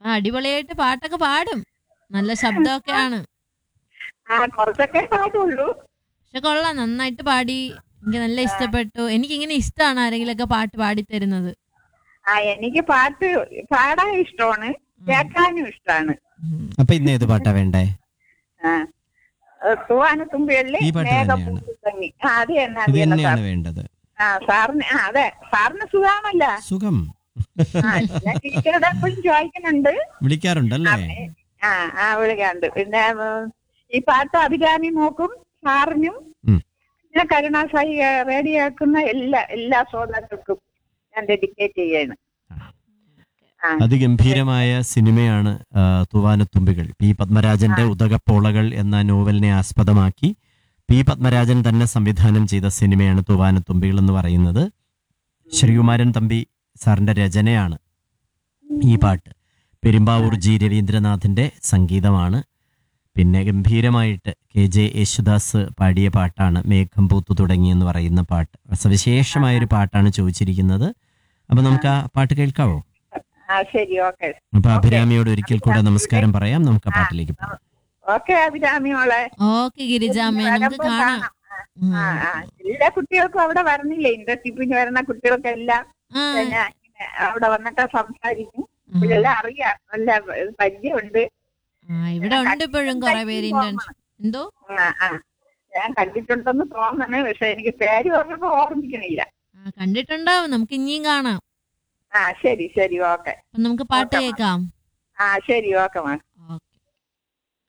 ആ അടിപൊളിയായിട്ട് പാട്ടൊക്കെ പാടും നല്ല ശബ്ദമൊക്കെയാണ് ആ കുറച്ചൊക്കെ പാടുള്ളൂ പക്ഷെ കൊള്ളാം നന്നായിട്ട് പാടി എനിക്ക് നല്ല ഇഷ്ടപ്പെട്ടു എനിക്കിങ്ങനെ ഇഷ്ടമാണ് ആരെങ്കിലുമൊക്കെ പാട്ട് പാടിത്തരുന്നത് ആ എനിക്ക് പാട്ട് പാടാൻ ഇഷ്ടമാണ് കേൾക്കാനും ഇഷ്ടമാണ് ഉം. അപ്പൊ ഇന്ന് ഏത് പാട്ടാ വേണ്ടേ ആ തൂവാനത്തുമ്പിയല്ലേ ഈ പാട്ട് തന്നെയാണ്. തങ്ങി ആ അത് തന്നെ ഇത് അത് തന്നെ തന്നെയാണ് സാർ. വേണ്ടത് ആ സാറിന് ആ അതെ സാറിന് സുഖാണല്ല സുഖം ആ ഞാൻ ടീച്ചറുടെ എപ്പോഴും ചോദിക്കുന്നുണ്ട് വിളിക്കാറുണ്ടല്ലേ ആ ആ വിളിക്കാണ്ട് പിന്നെ ഉം, ഈ പാട്ട് അഭിരാമി നോക്കും സാറിനും ഉം. പിന്നെ കരുണാസായി ഏ, റേഡിയോ കേൾക്കുന്ന എല്ലാ എല്ലാ ശ്രോതാക്കൾക്കും ഞാൻ ഡെഡിക്കേറ്റ് ചെയ്യാണ് ആ അതിഗംഭീരമായ സിനിമയാണ് ആ, തൂവാനത്തുമ്പികൾ പി പത്മരാജന്റെ ഉദകപ്പോളകൾ എന്ന നോവലിനെ ആസ്പദമാക്കി പി പത്മരാജൻ തന്നെ സംവിധാനം ചെയ്ത സിനിമയാണ് തൂവാനത്തുമ്പികൾ എന്ന് പറയുന്നത് ശ്രീകുമാരൻ തമ്പി സാറിന്റെ രചനയാണ് ഈ പാട്ട് പെരുമ്പാവൂർ ജി രവീന്ദ്രനാഥിന്റെ സംഗീതമാണ് പിന്നെ ഗംഭീരമായിട്ട് കെ ജെ യേശുദാസ് പാടിയ പാട്ടാണ് മേഘം പൂത്തു തുടങ്ങി എന്ന് പറയുന്ന പാട്ട് സവിശേഷമായ ഒരു പാട്ടാണ് ചോദിച്ചിരിക്കുന്നത് അപ്പൊ നമുക്ക് ആ പാട്ട് കേൾക്കാവോ ആ ശരി ഓക്കെ അപ്പൊ അഭിരാമിയോട് ഒരിക്കൽ കൂടെ നമസ്കാരം പറയാം നമുക്ക് ആ പാട്ടിലേക്ക് പോകാം ഓക്കെ അഭിരാമി മോളെ ഓക്കെ ഗിരിജാമ്മ നമുക്ക് വരുമ്പോ കാണാം ഉം. ആ ആ എല്ലാ കുട്ടികൾക്കും അവിടെ വരണില്ലേ ഇന്റർഷിപ്പിന് വരുന്ന കുട്ടികൾക്കെല്ലാം ആ, പിന്നെ ഇങ്ങനെ അവിടെ വന്നിട്ട് സംസാരിക്കും ഇതെല്ലാം അറിയാം നല്ല പരിചയമുണ്ട് ആ, ഇവിടെ ഉണ്ട് ഇപ്പോഴും കുറെ പേര് ഇന്റേൺഷിപ്പ് എന്തോ ആ ആ ഞാൻ കണ്ടിട്ടുണ്ടെന്ന് തോന്നണേ പക്ഷെ എനിക്ക് പേര് പറഞ്ഞപ്പോ ഓർമ്മിക്കണില്ല ആ, കണ്ടിട്ടുണ്ടാവും നമുക്ക് ഇനിയും കാണാം ആ ശരി ശരി ഓക്കെ അപ്പൊ നമുക്ക് പാട്ട് കേൾക്കാം ആ ശരി ഓക്കെ മാം